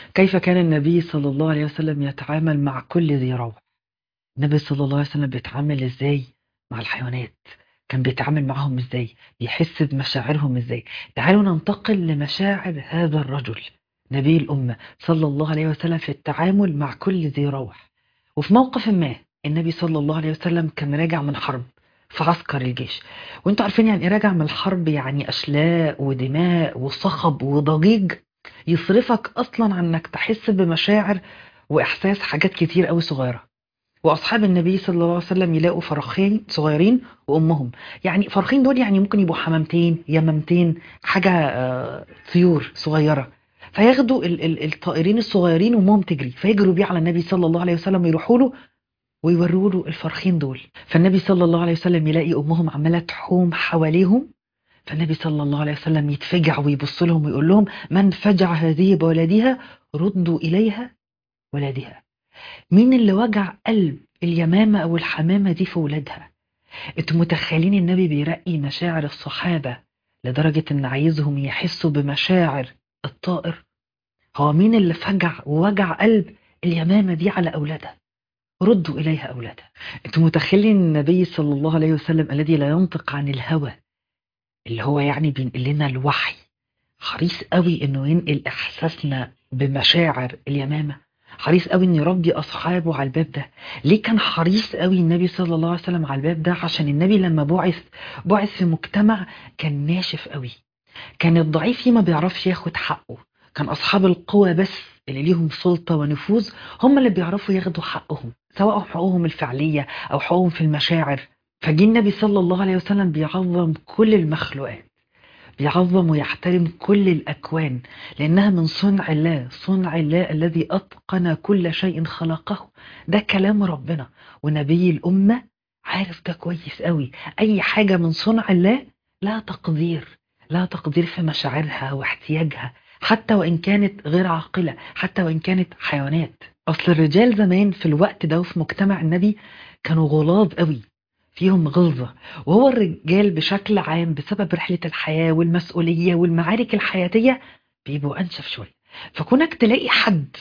كيف كان النبي صلى الله عليه وسلم يتعامل مع كل ذي روح النبي صلى الله عليه وسلم بيتعامل ازاي مع الحيوانات كان بيتعامل معهم ازاي بيحس بمشاعرهم ازاي تعالوا ننتقل لمشاعر هذا الرجل نبي الأمة صلى الله عليه وسلم في التعامل مع كل ذي روح وفي موقف ما النبي صلى الله عليه وسلم كان راجع من حرب في عسكر الجيش وانتوا عارفين يعني ايه راجع من الحرب يعني اشلاء ودماء وصخب وضجيج يصرفك اصلا عن انك تحس بمشاعر واحساس حاجات كتير قوي صغيره واصحاب النبي صلى الله عليه وسلم يلاقوا فرخين صغيرين وامهم يعني فرخين دول يعني ممكن يبقوا حمامتين يمامتين حاجه آه، طيور صغيره فياخدوا ال- ال- الطائرين الصغيرين وامهم تجري فيجروا بيه على النبي صلى الله عليه وسلم ويروحوا له ويوروا له الفرخين دول فالنبي صلى الله عليه وسلم يلاقي امهم عماله تحوم حواليهم فالنبي صلى الله عليه وسلم يتفجع ويبص لهم ويقول لهم من فجع هذه بولدها ردوا اليها ولدها مين اللي وجع قلب اليمامه او الحمامه دي في ولادها انتوا متخيلين النبي بيرقي مشاعر الصحابه لدرجه ان عايزهم يحسوا بمشاعر الطائر هو مين اللي فجع ووجع قلب اليمامه دي على اولادها ردوا إليها أولادها أنتم متخيلين النبي صلى الله عليه وسلم الذي لا ينطق عن الهوى اللي هو يعني بينقل لنا الوحي حريص قوي انه ينقل احساسنا بمشاعر اليمامه حريص قوي ان يربي اصحابه على الباب ده ليه كان حريص قوي النبي صلى الله عليه وسلم على الباب ده عشان النبي لما بعث بعث في مجتمع كان ناشف قوي كان الضعيف فيه ما بيعرفش ياخد حقه كان اصحاب القوى بس اللي ليهم سلطه ونفوذ هم اللي بيعرفوا ياخدوا حقهم سواء حقوقهم الفعليه او حقوقهم في المشاعر فجي النبي صلى الله عليه وسلم بيعظم كل المخلوقات بيعظم ويحترم كل الأكوان لأنها من صنع الله صنع الله الذي أتقن كل شيء خلقه ده كلام ربنا ونبي الأمة عارف ده كويس قوي أي حاجة من صنع الله لا تقدير لا تقدير في مشاعرها واحتياجها حتى وإن كانت غير عاقلة حتى وإن كانت حيوانات أصل الرجال زمان في الوقت ده وفي مجتمع النبي كانوا غلاظ قوي فيهم غلظة وهو الرجال بشكل عام بسبب رحلة الحياة والمسؤولية والمعارك الحياتية بيبقوا أنشف شوية فكونك تلاقي حد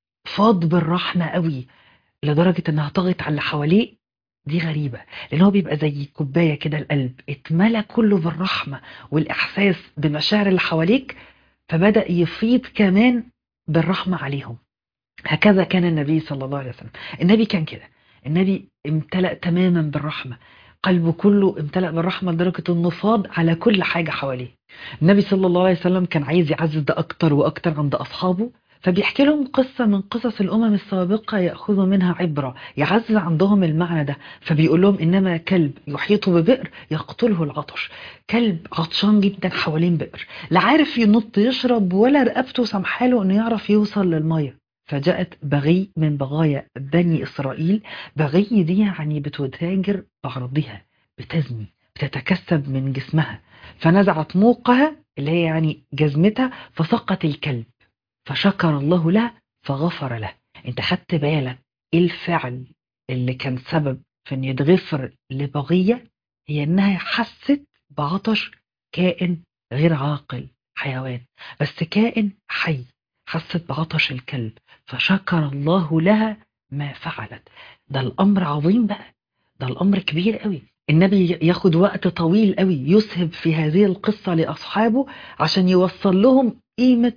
فاض بالرحمة قوي لدرجة انها طغت على اللي حواليه دي غريبة لان هو بيبقى زي كوباية كده القلب اتملى كله بالرحمة والإحساس بمشاعر اللي حواليك فبدأ يفيض كمان بالرحمة عليهم هكذا كان النبي صلى الله عليه وسلم النبي كان كده النبي امتلأ تماما بالرحمة قلبه كله امتلأ بالرحمة لدرجة انه فاض على كل حاجة حواليه النبي صلى الله عليه وسلم كان عايز يعزز ده أكتر وأكتر عند أصحابه فبيحكي لهم قصة من قصص الأمم السابقة يأخذوا منها عبرة يعزز عندهم المعنى ده فبيقول لهم إنما كلب يحيط ببئر يقتله العطش كلب عطشان جدا حوالين بئر لا عارف ينط يشرب ولا رقبته سامحاله إنه يعرف يوصل للمية فجاءت بغي من بغايا بني إسرائيل بغي دي يعني بتتاجر بعرضها بتزني بتتكسب من جسمها فنزعت موقها اللي هي يعني جزمتها فسقط الكلب فشكر الله له فغفر له انت خدت بالك ايه الفعل اللي كان سبب في ان يتغفر لبغية هي انها حست بعطش كائن غير عاقل حيوان بس كائن حي حست بعطش الكلب فشكر الله لها ما فعلت ده الامر عظيم بقى ده الامر كبير قوي النبي ياخد وقت طويل قوي يسهب في هذه القصة لأصحابه عشان يوصل لهم قيمة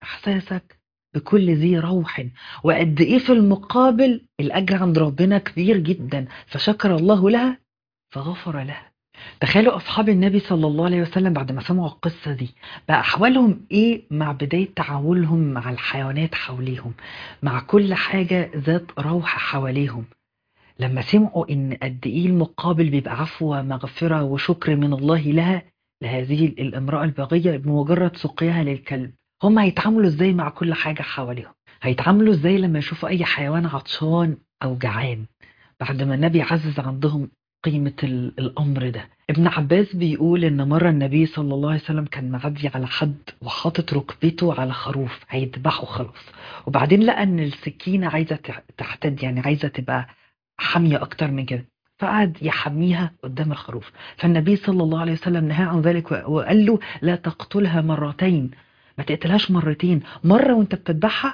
إحساسك بكل ذي روح وقد إيه في المقابل الأجر عند ربنا كبير جدا فشكر الله لها فغفر لها تخيلوا أصحاب النبي صلى الله عليه وسلم بعد ما سمعوا القصة دي بقى أحوالهم إيه مع بداية تعاملهم مع الحيوانات حواليهم مع كل حاجة ذات روح حواليهم لما سمعوا ان قد ايه المقابل بيبقى عفو ومغفرة وشكر من الله لها لهذه الامرأة البغية بمجرد سقياها للكلب هم هيتعاملوا ازاي مع كل حاجة حواليهم هيتعاملوا ازاي لما يشوفوا اي حيوان عطشان او جعان بعد ما النبي عزز عندهم قيمة ال- الأمر ده ابن عباس بيقول إن مرة النبي صلى الله عليه وسلم كان معدي على حد وحاطط ركبته على خروف هيذبحه خلاص وبعدين لقى إن السكينة عايزة تح- تحتد يعني عايزة تبقى حامية أكتر من كده فقعد يحميها قدام الخروف فالنبي صلى الله عليه وسلم نهى عن ذلك وقال له لا تقتلها مرتين ما تقتلهاش مرتين مرة وانت بتذبحها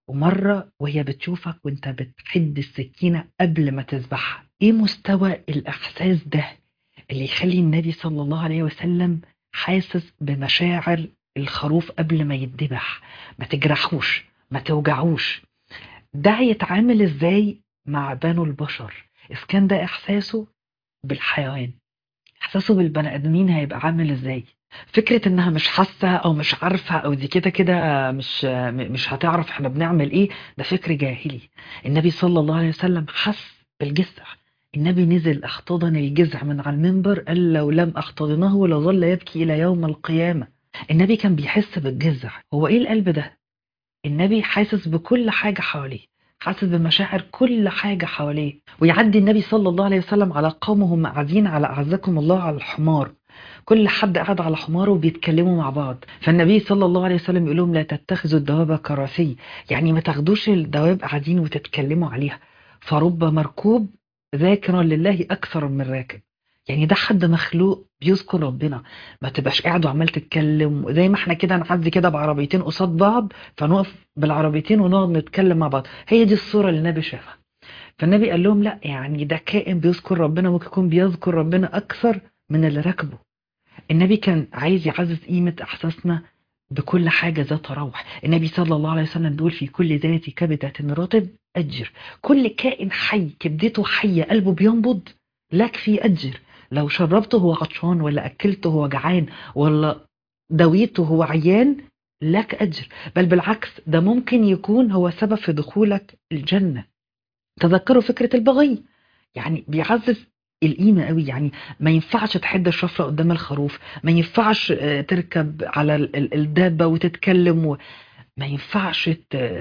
ومرة وهي بتشوفك وانت بتحد السكينة قبل ما تذبحها ايه مستوى الإحساس ده اللي يخلي النبي صلى الله عليه وسلم حاسس بمشاعر الخروف قبل ما يتذبح ما تجرحوش ما توجعوش ده هيتعامل ازاي مع بنو البشر اذا كان ده احساسه بالحيوان احساسه بالبني ادمين هيبقى عامل ازاي فكرة انها مش حاسة او مش عارفة او دي كده كده مش مش هتعرف احنا بنعمل ايه ده فكر جاهلي النبي صلى الله عليه وسلم حس بالجذع النبي نزل احتضن الجذع من على المنبر قال لو لم احتضنه لظل يبكي الى يوم القيامة النبي كان بيحس بالجذع هو ايه القلب ده النبي حاسس بكل حاجة حواليه حاسس بمشاعر كل حاجة حواليه ويعدي النبي صلى الله عليه وسلم على قومهم قاعدين على أعزكم الله على الحمار كل حد قاعد على حماره وبيتكلموا مع بعض فالنبي صلى الله عليه وسلم يقول لهم لا تتخذوا الدواب كراسي يعني ما تاخدوش الدواب قاعدين وتتكلموا عليها فرب مركوب ذاكرا لله أكثر من راكب يعني ده حد مخلوق بيذكر ربنا ما تبقاش قاعد وعمال تتكلم زي ما احنا كده نعدي كده بعربيتين قصاد بعض فنقف بالعربيتين ونقعد نتكلم مع بعض هي دي الصورة اللي النبي شافها فالنبي قال لهم لا يعني ده كائن بيذكر ربنا ممكن يكون بيذكر ربنا أكثر من اللي راكبه النبي كان عايز يعزز قيمة إحساسنا بكل حاجة ذات روح النبي صلى الله عليه وسلم بيقول في كل ذات كبدة رطب أجر كل كائن حي كبدته حية قلبه بينبض لك في أجر لو شربته هو عطشان ولا أكلته هو جعان ولا دويته هو عيان لك أجر بل بالعكس ده ممكن يكون هو سبب في دخولك الجنة تذكروا فكرة البغي يعني بيعزز القيمة قوي يعني ما ينفعش تحد الشفرة قدام الخروف ما ينفعش تركب على الدابة وتتكلم و... ما ينفعش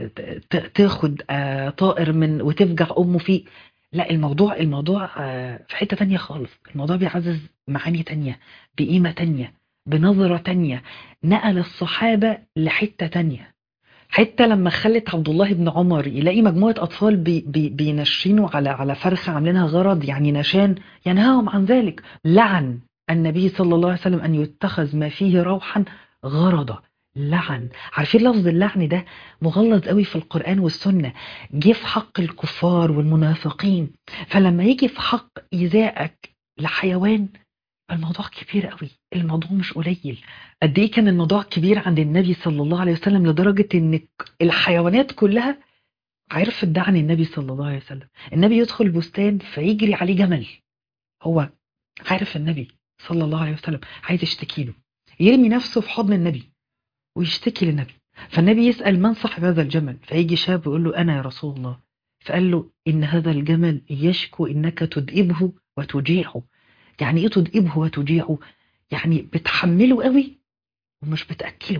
تاخد طائر من وتفجع أمه فيه لا الموضوع الموضوع في حتة تانية خالص الموضوع بيعزز معاني تانية بقيمة تانية بنظرة تانية نقل الصحابة لحتة تانية حتة لما خلت عبد الله بن عمر يلاقي مجموعة أطفال بي بي بينشنوا على على فرخة عاملينها غرض يعني نشان ينهاهم عن ذلك لعن النبي صلى الله عليه وسلم أن يتخذ ما فيه روحا غرضا لعن عارفين لفظ اللعن ده مغلظ قوي في القرآن والسنة جه في حق الكفار والمنافقين فلما يجي في حق إيذائك لحيوان الموضوع كبير قوي الموضوع مش قليل قد ايه كان الموضوع كبير عند النبي صلى الله عليه وسلم لدرجة ان الحيوانات كلها عرفت ده عن النبي صلى الله عليه وسلم النبي يدخل البستان فيجري عليه جمل هو عارف النبي صلى الله عليه وسلم عايز يشتكي له يرمي نفسه في حضن النبي ويشتكي للنبي فالنبي يسأل من صاحب هذا الجمل فيجي شاب يقول له أنا يا رسول الله فقال له إن هذا الجمل يشكو إنك تدئبه وتجيعه يعني إيه تدئبه وتجيعه يعني بتحمله قوي ومش بتأكله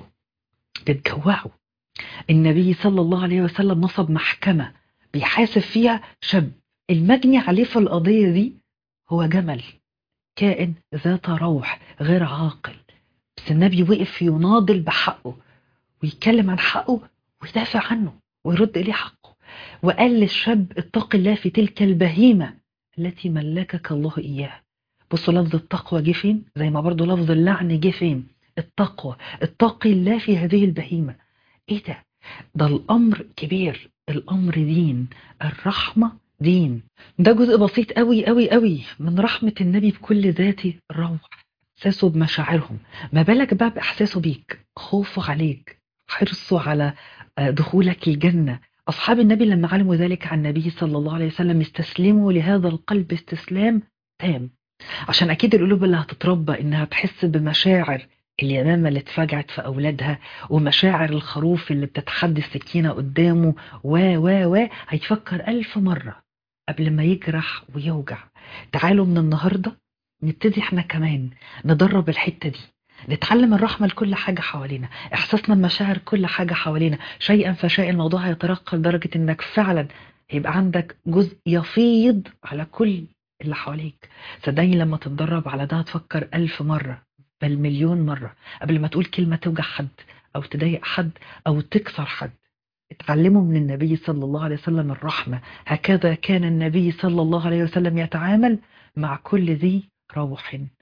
بتجوعه النبي صلى الله عليه وسلم نصب محكمة بيحاسب فيها شاب المجني عليه في القضية دي هو جمل كائن ذات روح غير عاقل بس النبي وقف يناضل بحقه ويتكلم عن حقه ويدافع عنه ويرد إليه حقه وقال للشاب اتق الله في تلك البهيمة التي ملكك الله إياها بصوا لفظ التقوى جه فين زي ما برضو لفظ اللعن جه فين التقوى اتقي الله في هذه البهيمة ايه ده ده الامر كبير الامر دين الرحمة دين ده جزء بسيط قوي قوي قوي من رحمة النبي بكل ذات الروح احساسه بمشاعرهم ما بالك بقى باحساسه بيك خوفه عليك حرصه على دخولك الجنة أصحاب النبي لما علموا ذلك عن النبي صلى الله عليه وسلم استسلموا لهذا القلب استسلام تام عشان أكيد القلوب اللي هتتربى إنها تحس بمشاعر اليمامة اللي اتفجعت في أولادها ومشاعر الخروف اللي بتتحدي السكينة قدامه و و و هيتفكر ألف مرة قبل ما يجرح ويوجع تعالوا من النهاردة نبتدي احنا كمان ندرب الحتة دي نتعلم الرحمة لكل حاجة حوالينا احساسنا بمشاعر كل حاجة حوالينا شيئا فشيئا الموضوع هيترقى لدرجة انك فعلا هيبقى عندك جزء يفيض على كل اللي حواليك صدقني لما تتدرب على ده هتفكر ألف مرة بل مليون مرة قبل ما تقول كلمة توجع حد أو تضايق حد أو تكسر حد اتعلموا من النبي صلى الله عليه وسلم الرحمة هكذا كان النبي صلى الله عليه وسلم يتعامل مع كل ذي روح